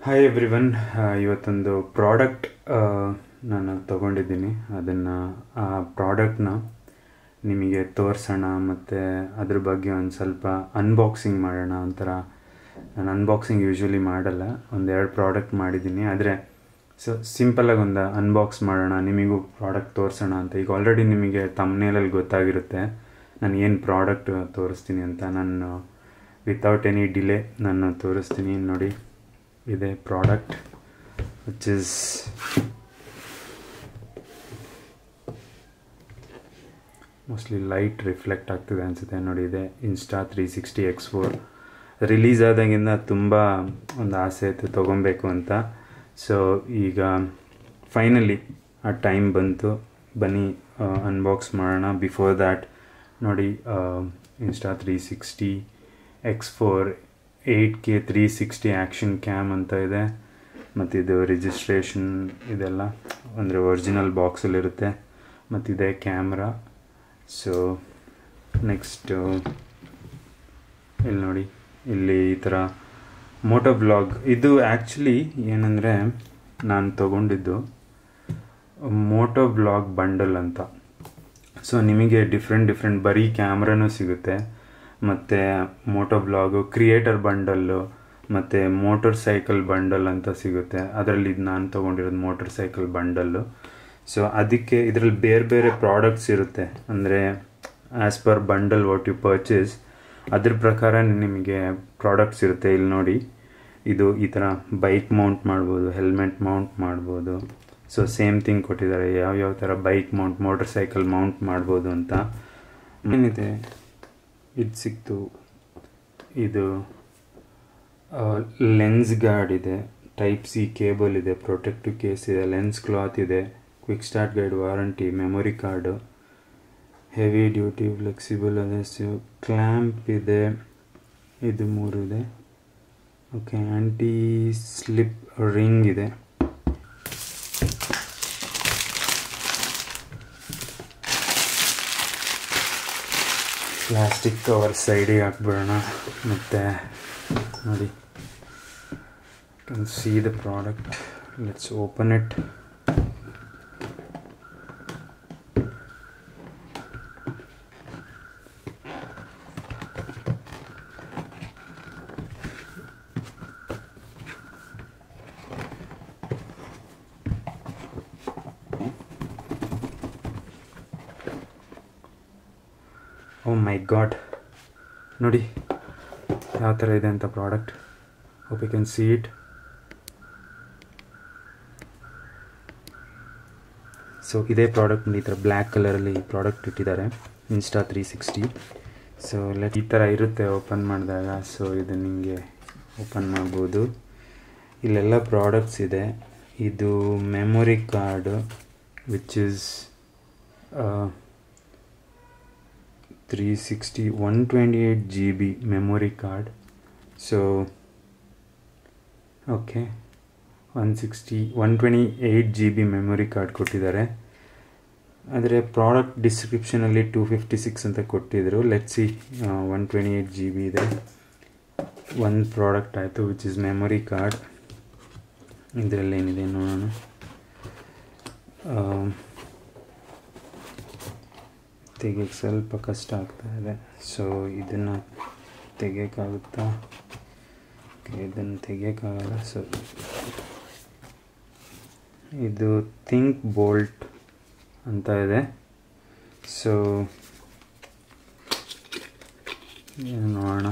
Hi everyone ಇವತ್ತೊಂದು product ನಾನು ತಗೊಂಡಿದ್ದೀನಿ ಅದನ್ನು ಆ ಪ್ರಾಡಕ್ಟ್ನ ನಿಮಗೆ ತೋರಿಸೋಣ ಮತ್ತು ಅದ್ರ ಬಗ್ಗೆ ಒಂದು ಸ್ವಲ್ಪ ಅನ್ಬಾಕ್ಸಿಂಗ್ ಮಾಡೋಣ ಒಂಥರ ನಾನು ಅನ್ಬಾಕ್ಸಿಂಗ್ ಯೂಶ್ವಲಿ ಮಾಡಲ್ಲ ಒಂದೆರಡು ಪ್ರಾಡಕ್ಟ್ ಮಾಡಿದ್ದೀನಿ ಆದರೆ ಸೊ ಸಿಂಪಲಾಗಿ ಒಂದು ಅನ್ಬಾಕ್ಸ್ ಮಾಡೋಣ ನಿಮಗೂ ಪ್ರಾಡಕ್ಟ್ ತೋರಿಸೋಣ ಅಂತ ಈಗ ಆಲ್ರೆಡಿ ನಿಮಗೆ ತಮ್ಮನೇಲಲ್ಲಿ ಗೊತ್ತಾಗಿರುತ್ತೆ ನಾನು ಏನು ಪ್ರಾಡಕ್ಟ್ ತೋರಿಸ್ತೀನಿ ಅಂತ ನಾನು ವಿತೌಟ್ ಎನಿ ಡಿಲೇ ನಾನು ತೋರಿಸ್ತೀನಿ ನೋಡಿ ಇದೆ product which is mostly light reflect ಆಗ್ತಿದೆ ಅನಿಸುತ್ತೆ ನೋಡಿ ಇದೆ Insta three sixty X four release ಆದಾಗಿಂದ ತುಂಬ ಒಂದು ಆಸೆ ಇತ್ತು ತೊಗೊಬೇಕು ಅಂತ ಸೊ ಈಗ ಫೈನಲಿ ಆ ಟೈಮ್ ಬಂತು ಬನ್ನಿ ಅನ್ಬಾಕ್ಸ್ ಮಾಡೋಣ ಬಿಫೋರ್ ದ್ಯಾಟ್ ನೋಡಿ Insta three sixty X four eight K three sixty action cam ಅಂತ ಇದೆ ಮತ್ತು ಇದು ರಿಜಿಸ್ಟ್ರೇಷನ್ ಇದೆಲ್ಲ ಅಂದರೆ ಒರಿಜಿನಲ್ ಬಾಕ್ಸಲ್ಲಿರುತ್ತೆ ಮತ್ತಿದೆ ಕ್ಯಾಮ್ರಾ ಸೊ ನೆಕ್ಸ್ಟು ಇಲ್ಲಿ ನೋಡಿ ಇಲ್ಲಿ ಈ ಥರ ಮೋಟೋ ಬ್ಲಾಗ್ ಇದು ಆ್ಯಕ್ಚುಲಿ ಏನಂದರೆ ನಾನು ತಗೊಂಡಿದ್ದು ಮೋಟೋ ಬ್ಲಾಗ್ ಬಂಡಲ್ ಅಂತ ಸೊ ನಿಮಗೆ ಡಿಫ್ರೆಂಟ್ ಡಿಫ್ರೆಂಟ್ ಬರೀ ಕ್ಯಾಮ್ರಾನೂ ಸಿಗುತ್ತೆ ಮತ್ತು ಮೋಟೋ ಬ್ಲಾಗು ಕ್ರಿಯೇಟರ್ ಬಂಡಲ್ಲು ಮತ್ತು ಮೋಟರ್ ಸೈಕಲ್ ಬಂಡಲ್ ಅಂತ ಸಿಗುತ್ತೆ ಅದರಲ್ಲಿ ಇದು ನಾನು ತೊಗೊಂಡಿರೋದು ಮೋಟರ್ ಸೈಕಲ್ ಬಂಡಲ್ಲು ಸೊ ಅದಕ್ಕೆ ಇದರಲ್ಲಿ ಬೇರೆ ಬೇರೆ ಪ್ರಾಡಕ್ಟ್ಸ್ ಇರುತ್ತೆ ಅಂದರೆ as per bundle what you purchase ಅದ್ರ ಪ್ರಕಾರ ನಿಮಗೆ ಪ್ರಾಡಕ್ಟ್ಸ್ ಇರುತ್ತೆ ಇಲ್ಲಿ ನೋಡಿ ಇದು ಈ ಥರ ಬೈಕ್ ಮೌಂಟ್ ಮಾಡ್ಬೋದು ಹೆಲ್ಮೆಟ್ ಮೌಂಟ್ ಮಾಡ್ಬೋದು ಸೊ ಸೇಮ್ ಥಿಂಗ್ ಕೊಟ್ಟಿದ್ದಾರೆ ಯಾವ್ಯಾವ ಥರ bike mount motorcycle mount ಮಾಡ್ಬೋದು ಅಂತ ಏನಿದೆ ಇದು ಸಿಕ್ತು ಇದು ಲೆನ್ಸ್ ಗಾರ್ಡ್ ಇದೆ ಟೈಪ್ ಸಿ ಕೇಬಲ್ ಇದೆ ಪ್ರೊಟೆಕ್ಟಿವ್ ಕೇಸ್ ಇದೆ ಲೆನ್ಸ್ ಕ್ಲಾತ್ ಇದೆ quick start guide warranty memory card heavy duty flexible adhesive clamp ಇದೆ ಇದು ಮೂರು ಇದೆ ಓಕೆ ಆ್ಯಂಟಿ ಸ್ಲಿಪ್ ರಿಂಗ್ ಇದೆ ಪ್ಲಾಸ್ಟಿಕ್ ಕವರ್ ಸೈಡಿಗೆ ಹಾಕ್ಬಿಡೋಣ ಮತ್ತು ನೋಡಿ can see the product let's open it oh my god ನೋಡಿ ಯಾವ ಥರ ಇದೆ ಅಂತ product hope you can see it so ಇದೇ ಪ್ರಾಡಕ್ಟ್ ಈ ಥರ ಬ್ಲ್ಯಾಕ್ ಕಲರಲ್ಲಿ ಪ್ರಾಡಕ್ಟ್ ಇಟ್ಟಿದ್ದಾರೆ Insta three sixty so let ಈ ಥರ ಇರುತ್ತೆ ಓಪನ್ ಮಾಡಿದಾಗ ಸೊ ಇದು ನಿಮಗೆ ಓಪನ್ ಮಾಡ್ಬೋದು ಇಲ್ಲೆಲ್ಲ ಪ್ರಾಡಕ್ಟ್ಸ್ ಇದೆ ಇದು memory card which is three sixty one twenty eight G B memory card so okay one sixty one twenty eight G B memory card ಕೊಟ್ಟಿದ್ದಾರೆ ಆದರೆ ಪ್ರಾಡಕ್ಟ್ ಡಿಸ್ಕ್ರಿಪ್ಷನಲ್ಲಿ ಟೂ ಫಿಫ್ಟಿ ಸಿಕ್ಸ್ ಅಂತ ಕೊಟ್ಟಿದ್ದರು let see one twenty eight G B ಇದೆ ಒಂದು product ಆಯಿತು which is memory card ಇದರಲ್ಲಿ ಏನಿದೆ ನೋಡೋಣ ತೆಗಿಯೋಕ್ಕೆ ಸ್ವಲ್ಪ ಕಷ್ಟ ಆಗ್ತಾ ಇದೆ ಸೊ ಇದನ್ನು ತೆಗಿಯೋಕ್ಕಾಗುತ್ತಾ ಇದನ್ನು ತೆಗಿಯೋಕ್ಕಾಗಲ್ಲ ಸೊ ಇದು ಥಿಂಕ್ ಬೋಲ್ಟ್ ಅಂತ ಇದೆ ಸೊ ನೋಡೋಣ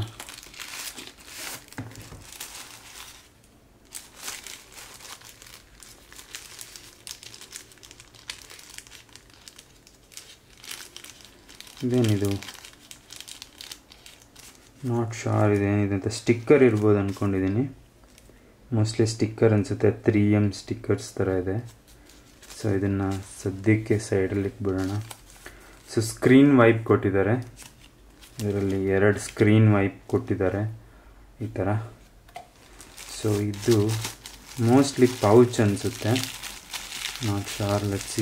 ಇದೇನಿದು ನಾಟ್ ಶಾರ್ ಇದೇನಿದೆ ಅಂತ ಸ್ಟಿಕ್ಕರ್ ಇರ್ಬೋದು ಅಂದ್ಕೊಂಡಿದ್ದೀನಿ ಮೋಸ್ಟ್ಲಿ ಸ್ಟಿಕ್ಕರ್ ಅನಿಸುತ್ತೆ ತ್ರೀ ಎಮ್ ಸ್ಟಿಕ್ಕರ್ಸ್ ಥರ ಇದೆ ಸೊ ಇದನ್ನು ಸದ್ಯಕ್ಕೆ ಸೈಡಲ್ಲಿ ಇಟ್ಬಿಡೋಣ ಸೊ ಸ್ಕ್ರೀನ್ ವೈಪ್ ಕೊಟ್ಟಿದ್ದಾರೆ ಇದರಲ್ಲಿ ಎರಡು ಸ್ಕ್ರೀನ್ ವೈಪ್ ಕೊಟ್ಟಿದ್ದಾರೆ ಈ ಥರ ಸೊ ಇದು ಮೋಸ್ಟ್ಲಿ ಪೌಚ್ ಅನಿಸುತ್ತೆ ನಾಟ್ ಶಾರ್ ಲಟ್ಸಿ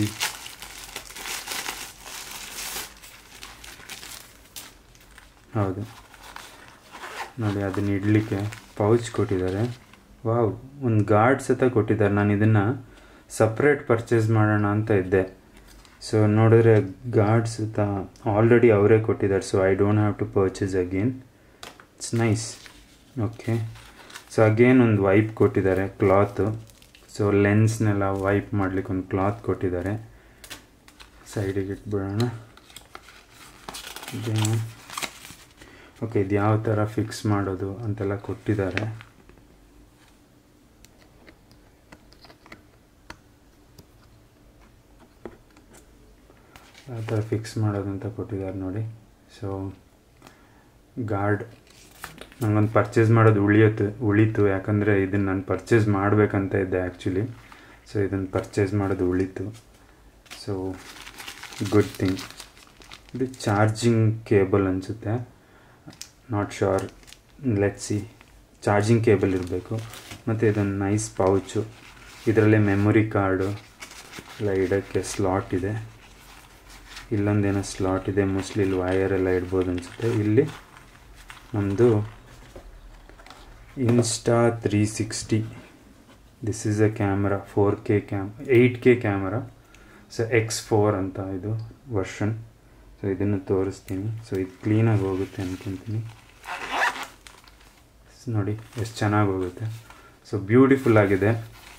ಹೌದು ನೋಡಿ ಅದನ್ನ ಇಡಲಿಕ್ಕೆ ಪೌಚ್ ಕೊಟ್ಟಿದ್ದಾರೆ ವಾವ್ ಒಂದು ಗಾರ್ಡ್ ಸತ ಕೊಟ್ಟಿದ್ದಾರೆ ನಾನು ಇದನ್ನು ಸಪ್ರೇಟ್ ಪರ್ಚೇಸ್ ಮಾಡೋಣ ಅಂತ ಇದ್ದೆ ಸೊ ನೋಡಿದ್ರೆ ಗಾರ್ಡ್ ಸತ ಆಲ್ರೆಡಿ ಅವರೇ ಕೊಟ್ಟಿದ್ದಾರೆ so I don't have to purchase again it's nice okay so again ಒಂದು ವೈಪ್ ಕೊಟ್ಟಿದ್ದಾರೆ ಕ್ಲಾತು ಸೊ ಲೆನ್ಸ್ನೆಲ್ಲ ವೈಪ್ ಮಾಡ್ಲಿಕ್ಕೆ ಒಂದು ಕ್ಲಾತ್ ಕೊಟ್ಟಿದ್ದಾರೆ ಸೈಡಿಗೆ ಇಟ್ಬಿಡೋಣ ಓಕೆ ಇದು ಯಾವ ಥರ ಫಿಕ್ಸ್ ಮಾಡೋದು ಅಂತೆಲ್ಲ ಕೊಟ್ಟಿದ್ದಾರೆ ಯಾವ ಥರ ಫಿಕ್ಸ್ ಮಾಡೋದು ಅಂತ ಕೊಟ್ಟಿದ್ದಾರೆ ನೋಡಿ ಸೊ ಗಾರ್ಡ್ ನಂಗೊಂದು ಪರ್ಚೇಸ್ ಮಾಡೋದು ಉಳಿಯುತ್ತೆ ಉಳಿತು ಯಾಕಂದರೆ ಇದನ್ನು ನಾನು ಪರ್ಚೇಸ್ ಮಾಡಬೇಕಂತ ಇದ್ದೆ ಆ್ಯಕ್ಚುಲಿ ಸೊ ಇದನ್ನು ಪರ್ಚೇಸ್ ಮಾಡೋದು ಉಳಿತು ಸೊ ಗುಡ್ ಥಿಂಗ್ ಇದು ಚಾರ್ಜಿಂಗ್ ಕೇಬಲ್ ಅನಿಸುತ್ತೆ not sure let see charging cable ಇರಬೇಕು ಮತ್ತು ಇದೊಂದು ನೈಸ್ ಪೌಚು ಇದರಲ್ಲೇ ಮೆಮೊರಿ ಕಾರ್ಡು ಎಲ್ಲ ಇಡೋಕ್ಕೆ ಸ್ಲಾಟ್ ಇದೆ ಇಲ್ಲೊಂದೇನೋ ಸ್ಲಾಟ್ ಇದೆ ಮೋಸ್ಟ್ಲಿ ಇಲ್ಲಿ ವಯರ್ ಎಲ್ಲ ಇಡ್ಬೋದು ಅನಿಸುತ್ತೆ ಇಲ್ಲಿ ನಮ್ಮದು Insta three sixty this is a camera four K cam eight K camera so X four ಅಂತ ಇದು ವರ್ಷನ್ ಸೊ ಇದನ್ನು ತೋರಿಸ್ತೀನಿ ಸೊ ಇದು ಕ್ಲೀನಾಗಿ ಹೋಗುತ್ತೆ ಅನ್ಕೊತೀನಿ ನೋಡಿ ಎಷ್ಟು ಚೆನ್ನಾಗಿ ಹೋಗುತ್ತೆ ಸೊ ಬ್ಯೂಟಿಫುಲ್ ಆಗಿದೆ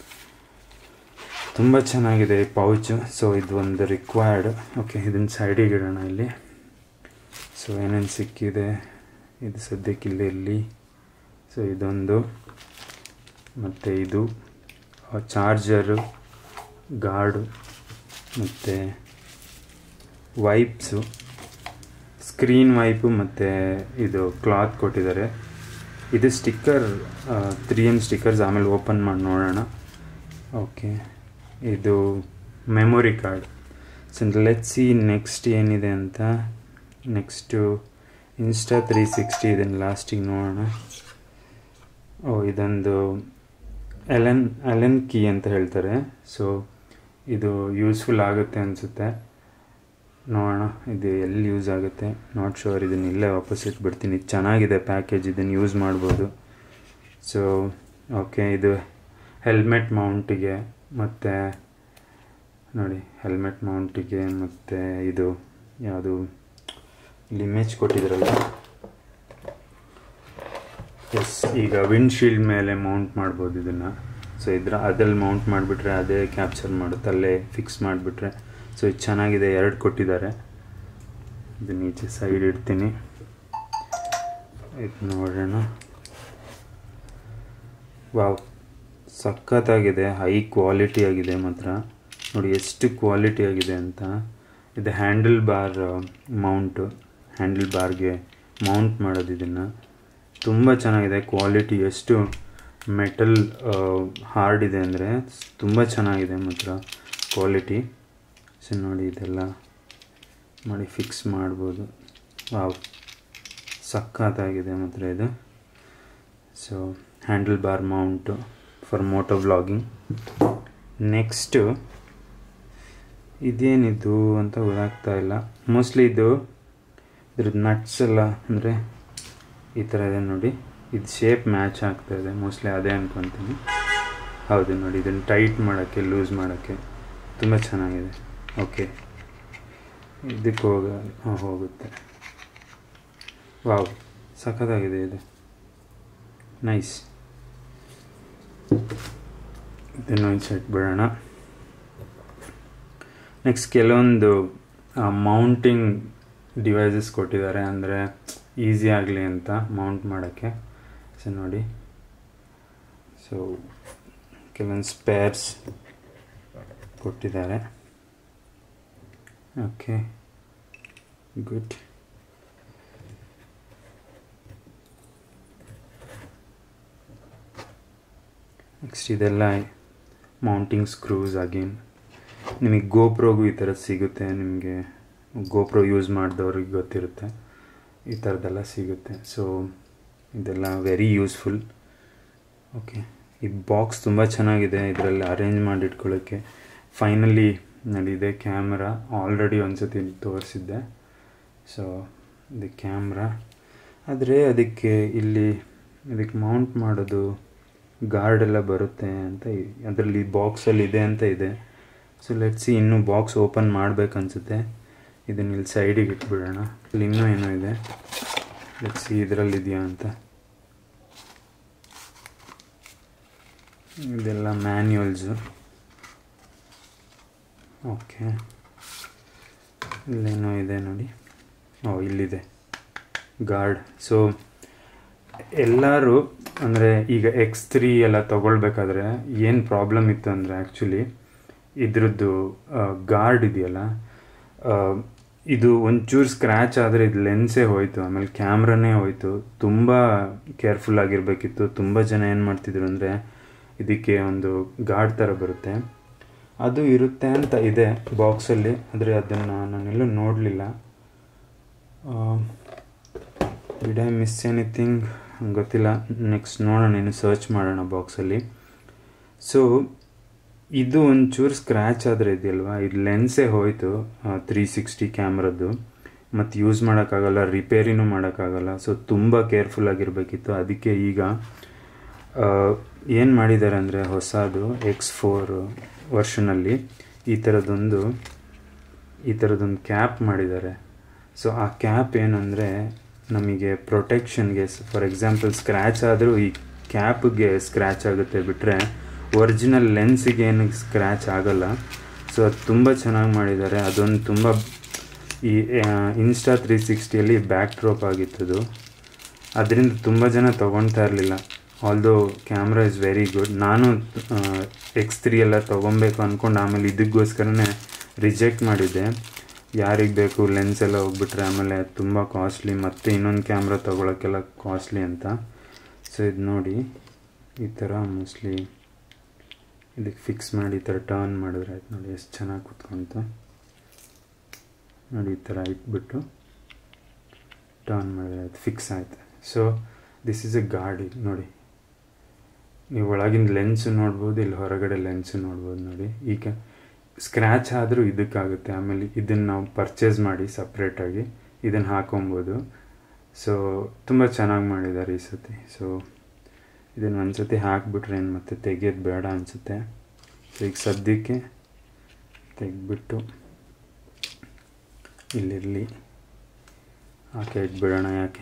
ತುಂಬ ಚೆನ್ನಾಗಿದೆ ಈ ಪೌಚು ಸೊ ಇದು ಒಂದು ರಿಕ್ವೈರ್ಡ್ ಓಕೆ ಇದನ್ನು ಸೈಡಿಗೆ ಇಡೋಣ ಇಲ್ಲಿ ಸೊ ಏನೇನು ಸಿಕ್ಕಿದೆ ಇದು ಸದ್ಯಕ್ಕೆ ಇಲ್ಲಿ ಇರಲಿ ಸೊ ಇದೊಂದು ಮತ್ತು ಇದು ಚಾರ್ಜರು ಗಾರ್ಡು ಮತ್ತು ವೈಪ್ಸು ಸ್ಕ್ರೀನ್ ವೈಪು ಮತ್ತು ಇದು ಕ್ಲಾತ್ ಕೊಟ್ಟಿದ್ದಾರೆ ಇದು ಸ್ಟಿಕ್ಕರ್ ತ್ರೀ ಎಮ್ ಸ್ಟಿಕ್ಕರ್ಸ್ ಆಮೇಲೆ ಓಪನ್ ಮಾಡಿ ನೋಡೋಣ ಓಕೆ ಇದು memory card so let see next ಏನಿದೆ ಅಂತ ನೆಕ್ಸ್ಟು ಇನ್ಸ್ಟಾ ತ್ರೀ ಸಿಕ್ಸ್ಟಿ ಇದನ್ನು ಲಾಸ್ಟಿಗೆ ನೋಡೋಣ ಓ ಇದೊಂದು ಎಲೆನ್ ಎಲೆನ್ ಕೀ ಅಂತ ಹೇಳ್ತಾರೆ ಸೊ ಇದು ಯೂಸ್ಫುಲ್ ಆಗುತ್ತೆ ಅನಿಸುತ್ತೆ ನೋಡೋಣ ಇದು ಎಲ್ಲಿ ಯೂಸ್ ಆಗುತ್ತೆ ನಾಟ್ ಶೋರ್ ಇದನ್ನ ಇಲ್ಲೇ ವಾಪಸ್ ಇಟ್ಬಿಡ್ತೀನಿ ಇದು ಚೆನ್ನಾಗಿದೆ ಪ್ಯಾಕೇಜ್ ಇದನ್ನು ಯೂಸ್ ಮಾಡ್ಬೋದು ಸೊ ಓಕೆ ಇದು ಹೆಲ್ಮೆಟ್ ಮೌಂಟಿಗೆ ಮತ್ತು ನೋಡಿ ಹೆಲ್ಮೆಟ್ ಮೌಂಟಿಗೆ ಮತ್ತು ಇದು ಯಾವುದು ಇಲ್ಲಿ ಇಮೇಜ್ ಕೊಟ್ಟಿದ್ರಲ್ಲ ಎಸ್ ಈಗ ವಿಂಡ್ಶೀಲ್ಡ್ ಮೇಲೆ ಮೌಂಟ್ ಮಾಡ್ಬೋದು ಇದನ್ನು ಸೊ ಇದ್ರ ಅದ್ರಲ್ಲಿ ಮೌಂಟ್ ಮಾಡಿಬಿಟ್ರೆ ಅದೇ ಕ್ಯಾಪ್ಚರ್ ಮಾಡುತ್ತೆ ಅಲ್ಲೇ ಫಿಕ್ಸ್ ಮಾಡಿಬಿಟ್ರೆ ಸೊ ಇದು ಚೆನ್ನಾಗಿದೆ ಎರಡು ಕೊಟ್ಟಿದ್ದಾರೆ ಇದು ನೀಚೆ ಸೈಡ್ ಇಡ್ತೀನಿ ಇದು ನೋಡೋಣ ವಾವ್ ಸಖತ್ತಾಗಿದೆ ಹೈ ಕ್ವಾಲಿಟಿ ಆಗಿದೆ ಮಾತ್ರ ನೋಡಿ ಎಷ್ಟು ಕ್ವಾಲಿಟಿ ಆಗಿದೆ ಅಂತ ಇದು ಹ್ಯಾಂಡಲ್ ಬಾರ್ ಮೌಂಟು ಹ್ಯಾಂಡಲ್ ಬಾರ್ಗೆ ಮೌಂಟ್ ಮಾಡೋದು ಇದನ್ನು ತುಂಬ ಚೆನ್ನಾಗಿದೆ ಕ್ವಾಲಿಟಿ ಎಷ್ಟು ಮೆಟಲ್ ಹಾರ್ಡ್ ಇದೆ ಅಂದರೆ ತುಂಬ ಚೆನ್ನಾಗಿದೆ ಮಾತ್ರ ಕ್ವಾಲಿಟಿ ಸೊ ನೋಡಿ ಇದೆಲ್ಲ ಮಾಡಿ ಫಿಕ್ಸ್ ಮಾಡ್ಬೋದು ವಾವ್ ಸಖತ್ತಾಗಿದೆ ಮಾತ್ರ ಇದು so handlebar mount for moto vlogging next ಇದೇನಿದು ಅಂತ ಗೊತ್ತಾಗ್ತಾ ಇಲ್ಲ ಮೋಸ್ಟ್ಲಿ ಇದು ಇದ್ರದ್ದು ನಟ್ಸ್ ಎಲ್ಲ ಅಂದರೆ ಈ ಥರ ಇದೆ ನೋಡಿ ಇದು ಶೇಪ್ ಮ್ಯಾಚ್ ಆಗ್ತಾ ಇದೆ ಮೋಸ್ಟ್ಲಿ ಅದೇ ಅನ್ಕೊತೀನಿ ಹೌದು ನೋಡಿ ಇದನ್ನು ಟೈಟ್ ಮಾಡೋಕ್ಕೆ ಲೂಸ್ ಮಾಡೋಕ್ಕೆ ತುಂಬ ಚೆನ್ನಾಗಿದೆ ಓಕೆ ಇದಕ್ಕೆ ಹೋಗ ಹಾಂ ಹೋಗುತ್ತೆ ವಾವ್ ಸಖತ್ತಾಗಿದೆ ಇದು ನೈಸ್ ಇದನ್ನು ಒಂದು ಸೆಟ್ ಬಿಡೋಣ ನೆಕ್ಸ್ಟ್ ಕೆಲವೊಂದು ಮೌಂಟಿಂಗ್ ಡಿವೈಸಸ್ ಕೊಟ್ಟಿದ್ದಾರೆ ಅಂದರೆ ಈಸಿ ಆಗಲಿ ಅಂತ ಮೌಂಟ್ ಮಾಡೋಕ್ಕೆ ಸೊ ನೋಡಿ ಸೊ ಕೆಲವೊಂದು ಸ್ಪೇರ್ಸ್ ಕೊಟ್ಟಿದ್ದಾರೆ ಓಕೆ ಗುಡ್ ನೆಕ್ಸ್ಟ್ ಇದೆಲ್ಲ ಮೌಂಟಿಂಗ್ ಸ್ಕ್ರೂಸ್ ಅಗೇನ್ ನಿಮಗೆ ಗೋಪ್ರೋಗೂ ಈ ಥರ ಸಿಗುತ್ತೆ ನಿಮಗೆ ಗೋಪ್ರೋ ಯೂಸ್ ಮಾಡಿದವ್ರಿಗೆ ಗೊತ್ತಿರುತ್ತೆ ಈ ಥರದ್ದೆಲ್ಲ ಸಿಗುತ್ತೆ ಸೊ ಇದೆಲ್ಲ ವೆರಿ ಯೂಸ್ಫುಲ್ ಓಕೆ ಈ ಬಾಕ್ಸ್ ತುಂಬ ಚೆನ್ನಾಗಿದೆ ಇದರಲ್ಲಿ ಅರೇಂಜ್ ಮಾಡಿ ಇಟ್ಕೊಳ್ಳೋಕ್ಕೆ ಫೈನಲಿ ನಡಿದೆ ಕ್ಯಾಮ್ರಾ ಆಲ್ರೆಡಿ ಒಂದು ಸತಿ ತೋರಿಸಿದ್ದೆ ಸೊ ಇದು ಕ್ಯಾಮ್ರಾ ಆದರೆ ಅದಕ್ಕೆ ಇಲ್ಲಿ ಇದಕ್ಕೆ ಮೌಂಟ್ ಮಾಡೋದು ಗಾರ್ಡ್ ಎಲ್ಲ ಬರುತ್ತೆ ಅಂತ ಅದರಲ್ಲಿ ಬಾಕ್ಸಲ್ಲಿ ಇದೆ ಅಂತ ಇದೆ ಸೊ ಲೆಟ್ಸಿ ಇನ್ನೂ ಬಾಕ್ಸ್ ಓಪನ್ ಮಾಡ್ಬೇಕನ್ಸುತ್ತೆ ಇದನ್ನ ಇಲ್ಲಿ ಸೈಡಿಗೆ ಇಟ್ಬಿಡೋಣ ಇಲ್ಲಿ ಇನ್ನೂ ಏನೋ ಇದೆ ಲೆಟ್ಸಿ ಇದರಲ್ಲಿ ಇದೆಯಾ ಅಂತ ಇದೆಲ್ಲ ಮ್ಯಾನ್ಯುವಲ್ಸು ಓಕೆ ಇಲ್ಲೇನೋ ಇದೆ ನೋಡಿ ಓ ಇಲ್ಲಿದೆ ಗಾರ್ಡ್ ಸೊ ಎಲ್ಲರೂ ಅಂದರೆ ಈಗ ಎಕ್ಸ್ ತ್ರೀ ಎಲ್ಲ ತೊಗೊಳ್ಬೇಕಾದ್ರೆ ಏನು ಪ್ರಾಬ್ಲಮ್ ಇತ್ತು ಅಂದರೆ ಆ್ಯಕ್ಚುಲಿ ಇದ್ರದ್ದು ಗಾರ್ಡ್ ಇದೆಯಲ್ಲ ಆ, ಇದು ಒಂಚೂರು ಸ್ಕ್ರ್ಯಾಚ್ ಆದರೆ ಇದು ಲೆನ್ಸೇ ಹೋಯಿತು ಆಮೇಲೆ ಕ್ಯಾಮ್ರಾನೇ ಹೋಯಿತು ತುಂಬ ಕೇರ್ಫುಲ್ ಆಗಿರಬೇಕಿತ್ತು ತುಂಬ ಜನ ಏನು ಮಾಡ್ತಿದ್ರು ಅಂದರೆ ಇದಕ್ಕೆ ಒಂದು ಗಾರ್ಡ್ ಥರ ಬರುತ್ತೆ ಅದು ಇರುತ್ತೆ ಅಂತ ಇದೆ ಬಾಕ್ಸಲ್ಲಿ ಆದರೆ ಅದನ್ನು ನಾನೆಲ್ಲೂ ನೋಡಲಿಲ್ಲ ಡಿಡ್ ಐ ಮಿಸ್ ಎನಿಥಿಂಗ್ ಗೊತ್ತಿಲ್ಲ ನೆಕ್ಸ್ಟ್ ನೋಡೋಣ ಇನ್ನು ಸರ್ಚ್ ಮಾಡೋಣ ಬಾಕ್ಸಲ್ಲಿ ಸೊ ಇದು ಒಂಚೂರು ಸ್ಕ್ರ್ಯಾಚ್ ಆದರೆ ಇದೆಯಲ್ವಾ ಇದು ಲೆನ್ಸೇ ಹೋಯಿತು ತ್ರೀ ಸಿಕ್ಸ್ಟಿ ಕ್ಯಾಮ್ರದ್ದು ಮತ್ತು ಯೂಸ್ ಮಾಡೋಕ್ಕಾಗಲ್ಲ ರಿಪೇರಿನೂ ಮಾಡೋಕ್ಕಾಗಲ್ಲ ಸೊ ತುಂಬ ಕೇರ್ಫುಲ್ ಆಗಿರಬೇಕಿತ್ತು ಅದಕ್ಕೆ ಈಗ ಏನು ಮಾಡಿದ್ದಾರೆ ಅಂದರೆ ಹೊಸದು ಎಕ್ಸ್ ಫೋರ್ ವರ್ಷನಲ್ಲಿ ಈ ಥರದೊಂದು ಈ ಥರದೊಂದು ಕ್ಯಾಪ್ ಮಾಡಿದ್ದಾರೆ ಸೊ ಆ ಕ್ಯಾಪ್ ಏನಂದರೆ ನಮಗೆ ಪ್ರೊಟೆಕ್ಷನ್ಗೆ ಫಾರ್ ಎಕ್ಸಾಂಪಲ್ ಸ್ಕ್ರ್ಯಾಚ್ ಆದರೂ ಈ ಕ್ಯಾಪ್ಗೆ ಸ್ಕ್ರ್ಯಾಚ್ ಆಗುತ್ತೆ ಬಿಟ್ಟರೆ ಒರಿಜಿನಲ್ ಲೆನ್ಸಿಗೆ ಏನು ಸ್ಕ್ರ್ಯಾಚ್ ಆಗಲ್ಲ ಸೊ ಅದು ತುಂಬ ಚೆನ್ನಾಗಿ ಮಾಡಿದ್ದಾರೆ ಅದೊಂದು ತುಂಬ ಈ ಇನ್ಸ್ಟಾ ತ್ರೀ ಸಿಕ್ಸ್ಟಿಯಲ್ಲಿ ಬ್ಯಾಕ್ ಡ್ರಾಪ್ ಆಗಿತ್ತದು ಅದರಿಂದ ತುಂಬ ಜನ ತೊಗೊಳ್ತಾ ಇರಲಿಲ್ಲ although camera is very good ನಾನು ಎಕ್ಸ್ ತ್ರೀ ಎಲ್ಲ ತೊಗೊಬೇಕು ಅಂದ್ಕೊಂಡು ಆಮೇಲೆ ಇದಕ್ಕೋಸ್ಕರನೇ ರಿಜೆಕ್ಟ್ ಮಾಡಿದ್ದೆ ಯಾರಿಗೆ ಬೇಕು ಲೆನ್ಸ್ ಎಲ್ಲ ಹೋಗ್ಬಿಟ್ರೆ ಆಮೇಲೆ ತುಂಬ ಕಾಸ್ಟ್ಲಿ ಮತ್ತು ಇನ್ನೊಂದು ಕ್ಯಾಮ್ರಾ ತೊಗೊಳಕ್ಕೆಲ್ಲ ಕಾಸ್ಟ್ಲಿ ಅಂತ ಸೊ ಇದು ನೋಡಿ ಈ ಥರ ಮೋಸ್ಟ್ಲಿ ಇದಕ್ಕೆ ಫಿಕ್ಸ್ ಮಾಡಿ ಈ ಥರ ಟರ್ನ್ ಮಾಡಿದ್ರೆ ಆಯ್ತು ನೋಡಿ ಎಷ್ಟು ಚೆನ್ನಾಗಿ ಕುತ್ಕೊಂತು ನೋಡಿ ಈ ಥರ ಇಟ್ಬಿಟ್ಟು ಟರ್ನ್ ಮಾಡಿದ್ರೆ ಆಯ್ತು ಫಿಕ್ಸ್ ಆಯ್ತು ಸೊ ದಿಸ್ ಈಸ್ ಎ ಗಾಡಿ ನೋಡಿ ನೀವು ಒಳಗಿನ ಲೆನ್ಸು ನೋಡ್ಬೋದು ಇಲ್ಲಿ ಹೊರಗಡೆ ಲೆನ್ಸು ನೋಡ್ಬೋದು ನೋಡಿ ಈಗ ಸ್ಕ್ರ್ಯಾಚ್ ಆದರೂ ಇದಕ್ಕಾಗುತ್ತೆ ಆಮೇಲೆ ಇದನ್ನು ನಾವು ಪರ್ಚೇಸ್ ಮಾಡಿ ಸಪ್ರೇಟಾಗಿ ಇದನ್ನು ಹಾಕೊಬೋದು ಸೊ ತುಂಬ ಚೆನ್ನಾಗಿ ಮಾಡಿದ್ದಾರೆ ಈ ಸತಿ ಸೊ ಇದನ್ನು ಒಂದು ಸತಿ ಹಾಕಿಬಿಟ್ರೆ ಏನು ಮತ್ತೆ ತೆಗಿಯೋದು ಬೇಡ ಅನಿಸುತ್ತೆ ಸೊ ಈಗ ಸದ್ಯಕ್ಕೆ ತೆಗೆದ್ಬಿಟ್ಟು ಇಲ್ಲಿರಲಿ ಹಾಕಿ ಇಟ್ಬಿಡೋಣ ಯಾಕೆ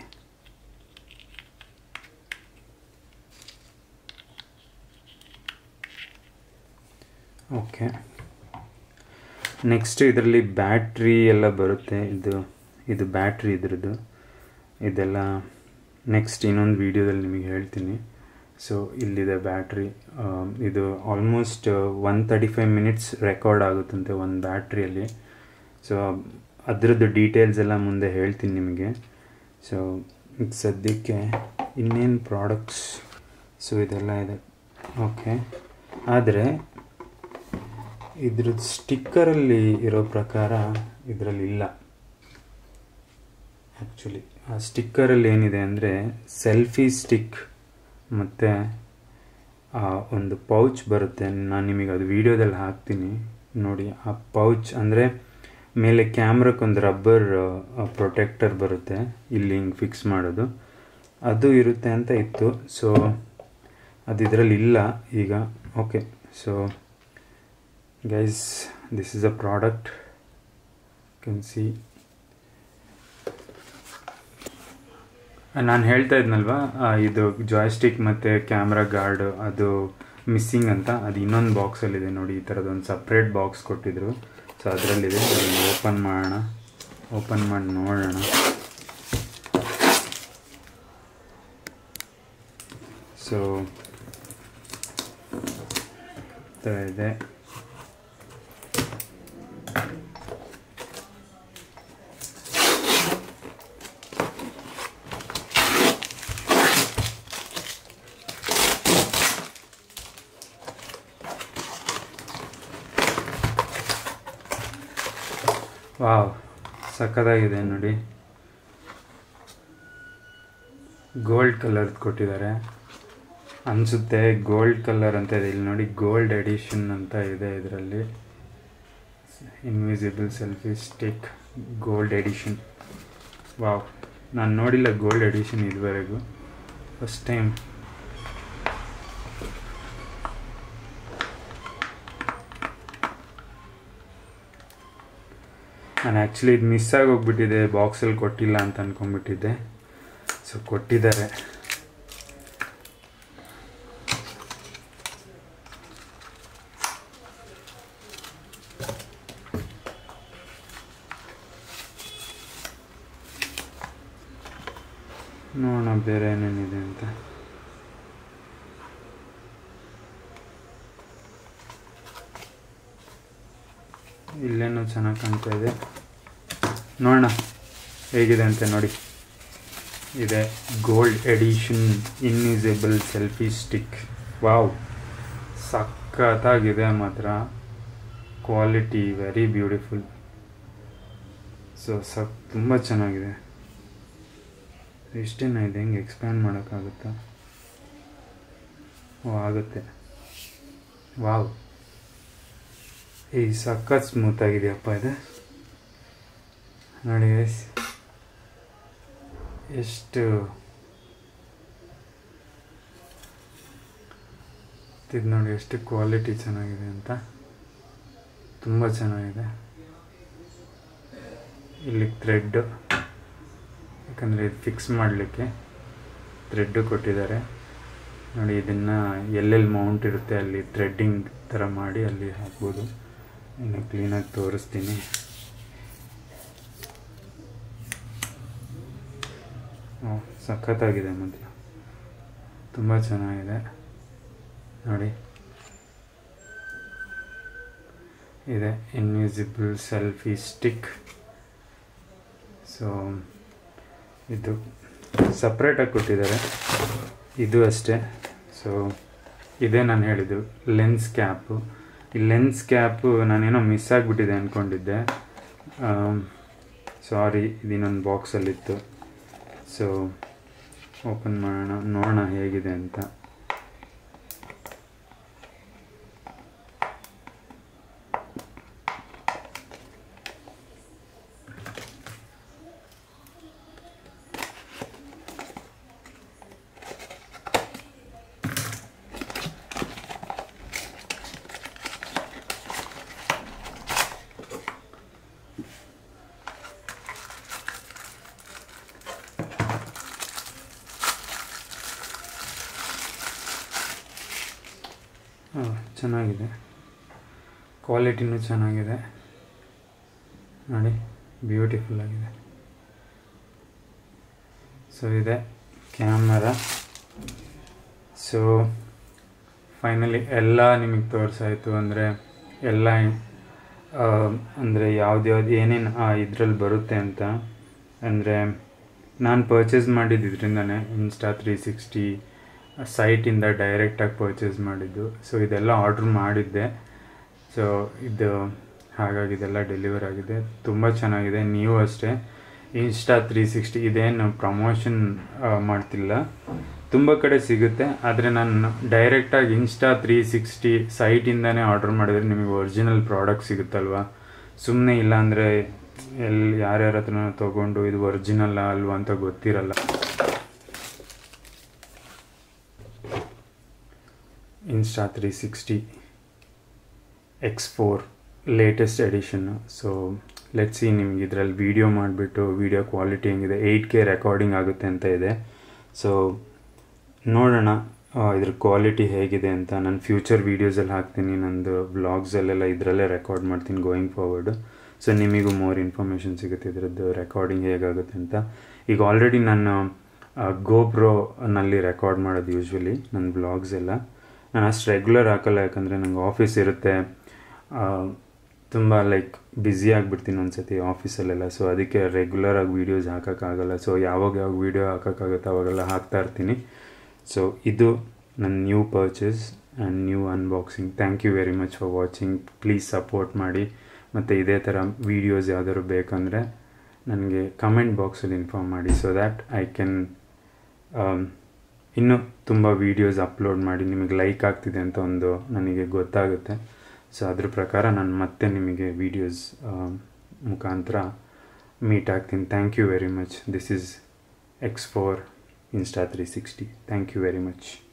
ಓಕೆ ನೆಕ್ಸ್ಟ್ ಇದರಲ್ಲಿ ಬ್ಯಾಟ್ರಿ ಎಲ್ಲ ಬರುತ್ತೆ ಇದು ಇದು ಬ್ಯಾಟ್ರಿ ಇದ್ರದ್ದು ಇದೆಲ್ಲ ನೆಕ್ಸ್ಟ್ ಇನ್ನೊಂದು ವೀಡಿಯೋದಲ್ಲಿ ನಿಮಗೆ ಹೇಳ್ತೀನಿ ಸೊ ಇಲ್ಲಿದೆ ಬ್ಯಾಟ್ರಿ ಇದು almost one thirty five minutes record ಆಗುತ್ತಂತೆ ಒಂದು ಬ್ಯಾಟ್ರಿಯಲ್ಲಿ ಸೊ ಅದರದ್ದು ಡೀಟೇಲ್ಸ್ ಎಲ್ಲ ಮುಂದೆ ಹೇಳ್ತೀನಿ ನಿಮಗೆ ಸೊ ಈಗ ಸದ್ಯಕ್ಕೆ ಇನ್ನೇನು ಪ್ರಾಡಕ್ಟ್ಸ್ ಸೊ ಇದೆಲ್ಲ ಇದೆ ಓಕೆ ಆದರೆ ಇದ್ರದ್ದು ಸ್ಟಿಕ್ಕರಲ್ಲಿ ಇರೋ ಪ್ರಕಾರ ಇದರಲ್ಲಿ ಇಲ್ಲ ಆ್ಯಕ್ಚುಲಿ ಆ ಸ್ಟಿಕ್ಕರಲ್ಲಿ ಏನಿದೆ ಅಂದರೆ ಸೆಲ್ಫಿ ಸ್ಟಿಕ್ ಮತ್ತು ಆ ಒಂದು ಪೌಚ್ ಬರುತ್ತೆ ನಾನು ನಿಮಗೆ ಅದು ವೀಡಿಯೋದಲ್ಲಿ ಹಾಕ್ತೀನಿ ನೋಡಿ ಆ ಪೌಚ್ ಅಂದರೆ ಮೇಲೆ ಕ್ಯಾಮ್ರಕ್ಕೊಂದು ರಬ್ಬರ್ ಪ್ರೊಟೆಕ್ಟರ್ ಬರುತ್ತೆ ಇಲ್ಲಿ ಹಿಂಗೆ ಫಿಕ್ಸ್ ಮಾಡೋದು ಅದು ಇರುತ್ತೆ ಅಂತ ಇತ್ತು ಸೊ ಅದು ಇದರಲ್ಲಿ ಇಲ್ಲ ಈಗ okay so guys this is a product can see ನಾನು ಹೇಳ್ತಾ ಇದ್ನಲ್ವಾ ಆ, ಇದು ಜಾಯ್ಸ್ಟಿಕ್ ಮತ್ತು ಕ್ಯಾಮ್ರಾ ಗಾರ್ಡ್ ಅದು ಮಿಸ್ಸಿಂಗ್ ಅಂತ ಅದು ಇನ್ನೊಂದು ಬಾಕ್ಸಲ್ಲಿದೆ ನೋಡಿ ಈ ಥರದೊಂದು ಸಪ್ರೇಟ್ ಬಾಕ್ಸ್ ಕೊಟ್ಟಿದ್ರು ಸೊ ಅದರಲ್ಲಿದೆ ಓಪನ್ ಮಾಡೋಣ ಓಪನ್ ಮಾಡಿ ನೋಡೋಣ ಸೊ ಥರ ಇದೆ ವಾವ್ ಸಕ್ಕದಾಗಿದೆ ನೋಡಿ ಗೋಲ್ಡ್ ಕಲರ್ ಕೊಟ್ಟಿದ್ದಾರೆ ಅನಿಸುತ್ತೆ ಗೋಲ್ಡ್ ಕಲರ್ ಅಂತ ಇದೆ ಇಲ್ಲಿ ನೋಡಿ ಗೋಲ್ಡ್ ಎಡಿಷನ್ ಅಂತ ಇದೆ ಇದರಲ್ಲಿ invisible selfie stick gold edition wow ನಾನು ನೋಡಿಲ್ಲ ಗೋಲ್ಡ್ ಎಡಿಷನ್ ಇದುವರೆಗೂ ಫಸ್ಟ್ ಟೈಮ್ ನಾನು ಆ್ಯಕ್ಚುಲಿ ಇದು ಮಿಸ್ ಆಗಿ ಹೋಗ್ಬಿಟ್ಟಿದೆ ಬಾಕ್ಸಲ್ಲಿ ಕೊಟ್ಟಿಲ್ಲ ಅಂತ ಅಂದ್ಕೊಂಡ್ಬಿಟ್ಟಿದ್ದೆ ಸೊ ಕೊಟ್ಟಿದ್ದಾರೆ ನೋಡೋಣ ಬೇರೆ ಏನೇನಿದೆ ಅಂತ ಇಲ್ಲೇನೋ ಚೆನ್ನಾಗಿ ಕಾಣ್ತಾ ಇದೆ ನೋಡೋಣ ಹೇಗಿದೆ ಅಂತ ನೋಡಿ ಇದೆ gold edition invisible selfie stick wow ಸಖತ್ತಾಗಿದೆ ಮಾತ್ರ ಕ್ವಾಲಿಟಿ ವೆರಿ ಬ್ಯೂಟಿಫುಲ್ ಸೊ ಸಕ್ ತುಂಬ ಚೆನ್ನಾಗಿದೆ ಇಷ್ಟೇನ ಇದೆ ಹೆಂಗೆ ಎಕ್ಸ್ಪ್ಯಾಂಡ್ ಮಾಡೋಕ್ಕಾಗುತ್ತಾ ಓ ಆಗುತ್ತೆ ವಾವ್ ಈ ಸಖತ್ ಸ್ಮೂತ್ ಆಗಿದೆಯಪ್ಪ ಇದು ನೋಡಿ guys. ಎಷ್ಟು ಇದು ನೋಡಿ ಎಷ್ಟು ಕ್ವಾಲಿಟಿ ಚೆನ್ನಾಗಿದೆ ಅಂತ ತುಂಬ ಚೆನ್ನಾಗಿದೆ ಇಲ್ಲಿ ಥ್ರೆಡ್ ಯಾಕಂದರೆ ಇದು ಫಿಕ್ಸ್ ಮಾಡಲಿಕ್ಕೆ ಥ್ರೆಡ್ಡು ಕೊಟ್ಟಿದ್ದಾರೆ ನೋಡಿ ಇದನ್ನು ಎಲ್ಲೆಲ್ಲಿ ಮೌಂಟ್ ಇರುತ್ತೆ ಅಲ್ಲಿ ಥ್ರೆಡ್ಡಿಂಗ್ ಥರ ಮಾಡಿ ಅಲ್ಲಿ ಹಾಕ್ಬೋದು ಇನ್ನು ಕ್ಲೀನಾಗಿ ತೋರಿಸ್ತೀನಿ ಓ ಸಖತ್ತಾಗಿದೆ ಮಾತ್ರ ತುಂಬ ಚೆನ್ನಾಗಿದೆ ನೋಡಿ ಇದೆ ಇನ್ವಿಸಿಬಲ್ ಸೆಲ್ಫಿ ಸ್ಟಿಕ್ ಸೊ ಇದು ಸಪ್ರೇಟಾಗಿ ಕೊಟ್ಟಿದ್ದಾರೆ ಇದು ಅಷ್ಟೇ ಸೊ ಇದೇ ನಾನು ಹೇಳಿದ್ದು ಲೆನ್ಸ್ ಕ್ಯಾಪು ಈ ಲೆನ್ಸ್ ಕ್ಯಾಪು ನಾನೇನೋ ಮಿಸ್ ಆಗಿಬಿಟ್ಟಿದೆ ಅಂದ್ಕೊಂಡಿದ್ದೆ ಸಾರಿ ಇದು ಇನ್ನೊಂದು ಬಾಕ್ಸಲ್ಲಿತ್ತು ಸೊ ಓಪನ್ ಮಾಡೋಣ ನೋಡೋಣ ಹೇಗಿದೆ ಅಂತ ಹಾಂ ಚೆನ್ನಾಗಿದೆ ಕ್ವಾಲಿಟಿನೂ ಚೆನ್ನಾಗಿದೆ ನೋಡಿ ಬ್ಯೂಟಿಫುಲ್ ಆಗಿದೆ ಸೊ ಇದೆ ಕ್ಯಾಮರಾ ಸೊ ಫೈನಲಿ ಎಲ್ಲ ನಿಮಗೆ ತೋರಿಸಾಯಿತು ಅಂದರೆ ಎಲ್ಲ ಅಂದರೆ ಯಾವ್ದು ಏನೇನು ಇದರಲ್ಲಿ ಬರುತ್ತೆ ಅಂತ ಅಂದರೆ ನಾನು ಪರ್ಚೇಸ್ ಮಾಡಿದ್ದು ಇದರಿಂದನೇ ಇನ್ಸ್ಟಾ ತ್ರೀ ಸಿಕ್ಸ್ಟಿ ಸೈಟಿಂದ ಡೈರೆಕ್ಟಾಗಿ ಪರ್ಚೇಸ್ ಮಾಡಿದ್ದು ಸೊ ಇದೆಲ್ಲ ಆರ್ಡ್ರ್ ಮಾಡಿದ್ದೆ ಸೊ ಇದು ಹಾಗಾಗಿ ಇದೆಲ್ಲ ಡೆಲಿವರ್ ಆಗಿದೆ ತುಂಬ ಚೆನ್ನಾಗಿದೆ ನೀವು ಅಷ್ಟೇ ಇನ್ಸ್ಟಾ ತ್ರೀ ಸಿಕ್ಸ್ಟಿ ಇದೇನು ಪ್ರಮೋಷನ್ ಮಾಡ್ತಿಲ್ಲ ತುಂಬ ಕಡೆ ಸಿಗುತ್ತೆ ಆದರೆ ನಾನು ಡೈರೆಕ್ಟಾಗಿ ಇನ್ಸ್ಟಾ ತ್ರೀ ಸಿಕ್ಸ್ಟಿ ಸೈಟಿಂದನೇ ಆರ್ಡ್ರ್ ಮಾಡಿದರೆ ನಿಮಗೆ ಒರಿಜಿನಲ್ ಪ್ರಾಡಕ್ಟ್ ಸಿಗುತ್ತಲ್ವ ಸುಮ್ಮನೆ ಇಲ್ಲಾಂದರೆ ಎಲ್ಲಿ ಯಾರ್ಯಾರ ಹತ್ರನೋ ತೊಗೊಂಡು ಇದು ಒರಿಜಿನಲ್ ಅಲ್ವಾ ಅಂತ ಗೊತ್ತಿರಲ್ಲ Insta three sixty X four latest edition so let see ನಿಮ್ಗೆ ಇದರಲ್ಲಿ ವೀಡಿಯೋ ಮಾಡಿಬಿಟ್ಟು ವೀಡಿಯೋ ಕ್ವಾಲಿಟಿ ಹೆಂಗಿದೆ ಏಯ್ಟ್ ಕೆ ರೆಕಾರ್ಡಿಂಗ್ ಆಗುತ್ತೆ ಅಂತ ಇದೆ ಸೊ ನೋಡೋಣ ಇದ್ರ ಕ್ವಾಲಿಟಿ ಹೇಗಿದೆ ಅಂತ ನಾನು ಫ್ಯೂಚರ್ ವೀಡಿಯೋಸಲ್ಲಿ ಹಾಕ್ತೀನಿ ನಂದು ವ್ಲಾಗ್ಸಲ್ಲೆಲ್ಲ ಇದರಲ್ಲೇ ರೆಕಾರ್ಡ್ ಮಾಡ್ತೀನಿ ಗೋಯಿಂಗ್ ಫಾರ್ವರ್ಡು ಸೊ ನಿಮಗೂ ಮೋರ್ ಇನ್ಫಾರ್ಮೇಷನ್ ಸಿಗುತ್ತೆ ಇದರದ್ದು ರೆಕಾರ್ಡಿಂಗ್ ಹೇಗಾಗುತ್ತೆ ಅಂತ ಈಗ ಆಲ್ರೆಡಿ ನಾನು ಗೋಪ್ರೋನಲ್ಲಿ ರೆಕಾರ್ಡ್ ಮಾಡೋದು ಯೂಶ್ವಲಿ ನನ್ನ ಬ್ಲಾಗ್ಸ್ ಎಲ್ಲ ನಾನು ಅಷ್ಟು ರೆಗ್ಯುಲರ್ ಹಾಕಲ್ಲ ಯಾಕಂದರೆ ನಂಗೆ ಆಫೀಸ್ ಇರುತ್ತೆ ತುಂಬ ಲೈಕ್ ಬ್ಯುಸಿ ಆಗಿಬಿಡ್ತೀನಿ ಒಂದ್ಸತಿ ಆಫೀಸಲ್ಲೆಲ್ಲ ಸೊ ಅದಕ್ಕೆ ರೆಗ್ಯುಲರಾಗಿ ವೀಡಿಯೋಸ್ ಹಾಕೋಕ್ಕಾಗಲ್ಲ ಸೊ ಯಾವಾಗ ಯಾವಾಗ ವೀಡಿಯೋ ಹಾಕೋಕ್ಕಾಗುತ್ತೆ ಅವಾಗೆಲ್ಲ ಹಾಕ್ತಾ ಇರ್ತೀನಿ ಸೊ ಇದು ನನ್ನ new purchase and new unboxing thank you very much for watching please support ಮಾಡಿ ಮತ್ತು ಇದೇ ಥರ ವೀಡಿಯೋಸ್ ಯಾವ್ದಾದ್ರು ಬೇಕಂದರೆ ನನಗೆ ಕಮೆಂಟ್ ಬಾಕ್ಸಲ್ಲಿ ಇನ್ಫಾರ್ಮ್ ಮಾಡಿ ಸೊ ದ್ಯಾಟ್ ಐ ಕ್ಯಾನ್ ಇನ್ನೂ ತುಂಬ ವೀಡಿಯೋಸ್ ಅಪ್ಲೋಡ್ ಮಾಡಿ ನಿಮಗೆ ಲೈಕ್ ಆಗ್ತಿದೆ ಅಂತ ಒಂದು ನನಗೆ ಗೊತ್ತಾಗುತ್ತೆ ಸೊ ಅದ್ರ ಪ್ರಕಾರ ನಾನು ಮತ್ತೆ ನಿಮಗೆ ವೀಡಿಯೋಸ್ ಮುಖಾಂತರ ಮೀಟ್ ಆಗ್ತೀನಿ thank you very much this is X four Insta three sixty thank you very much